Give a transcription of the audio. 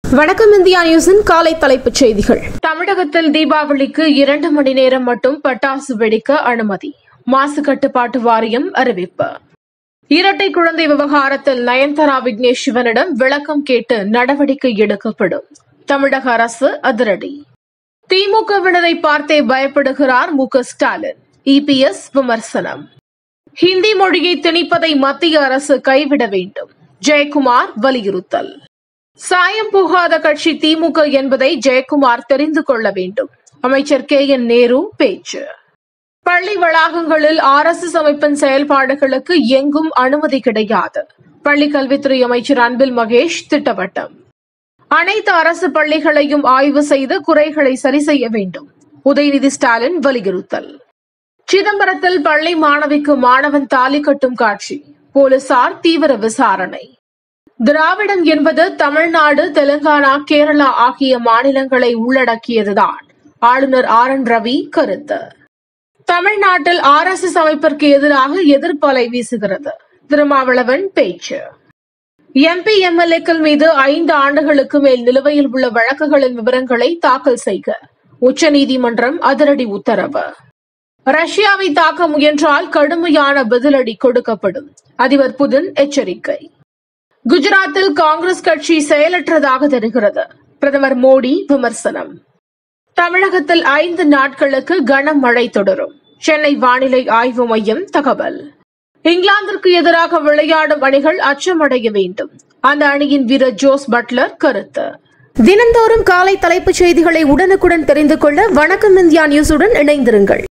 வணக்கம் இந்தியா நியூஸின் காலை தலைப்புச் செய்திகள் தமிழகத்தில் தீபாவளிக்கு இரண்டு மணி நேரம் மட்டும் பட்டாசு வெடிக்க அனுமதி மாசு கட்டுப்பாட்டு வாரியம் அறிவிப்பு இரட்டை குழந்தை விவகாரத்தில் நயன்தாரா விக்னேஷ் சிவனிடம் விளக்கம் கேட்டு நடவடிக்கை எடுக்கப்படும் தமிழக அரசு அதிரடி திமுகவினரை பார்த்தே பயப்படுகிறார் மு க ஸ்டாலின் இபிஎஸ் விமர்சனம் ஹிந்தி மொழியை திணிப்பதை மத்திய அரசு கைவிட வேண்டும் ஜெயக்குமார் வலியுறுத்தல் சாயம் போகாத கட்சி திமுக என்பதை ஜெயக்குமார் தெரிந்து கொள்ள வேண்டும் அமைச்சர் கே என் நேரு பேச்சு பள்ளி வளாகங்களில் ஆர் எஸ் எஸ் அமைப்பின் செயல்பாடுகளுக்கு எங்கும் அனுமதி கிடையாது பள்ளிக் கல்வித்துறை அமைச்சர் அன்பில் மகேஷ் திட்டவட்டம் அனைத்து அரசு பள்ளிகளையும் ஆய்வு செய்து குறைகளை சரி செய்ய வேண்டும் உதயநிதி ஸ்டாலின் வலியுறுத்தல் சிதம்பரத்தில் பள்ளி மாணவிக்கு மாணவன் தாலி கட்டும் காட்சி போலீசார் தீவிர விசாரணை திராவிடம் என்பது தமிழ்நாடு தெலுங்கானா கேரளா ஆகிய மாநிலங்களை உள்ளடக்கியதுதான் ஆளுநர் ஆர் என் ரவி கருத்து தமிழ்நாட்டில் ஆர் எஸ் எஸ் அமைப்பிற்கு எதிராக எதிர்ப்பலை வீசுகிறது திருமாவளவன் பேச்சு எம்பி எம்எல்ஏக்கள் மீது ஐந்து ஆண்டுகளுக்கு மேல் நிலுவையில் உள்ள வழக்குகளின் விவரங்களை தாக்கல் செய்க உச்சநீதிமன்றம் அதிரடி உத்தரவு ரஷ்யாவை தாக்க முயன்றால் கடுமையான பதிலடி கொடுக்கப்படும் அதிபர் புதின் எச்சரிக்கை குஜராத்தில் காங்கிரஸ் கட்சி செயலற்றதாக தெரிகிறது பிரதமர் மோடி விமர்சனம் தமிழகத்தில் ஐந்து நாட்களுக்கு கனமழை தொடரும் சென்னை வானிலை ஆய்வு மையம் தகவல் இங்கிலாந்திற்கு எதிராக விளையாடும் அணிகள் அச்சமடைய வேண்டும் அந்த அணியின் வீரர் ஜோஸ் பட்லர் கருத்து தினந்தோறும் காலை தலைப்புச் செய்திகளை உடனுக்குடன் தெரிந்து கொள்ள வணக்கம் இந்தியா நியூஸுடன் இணைந்திருங்கள்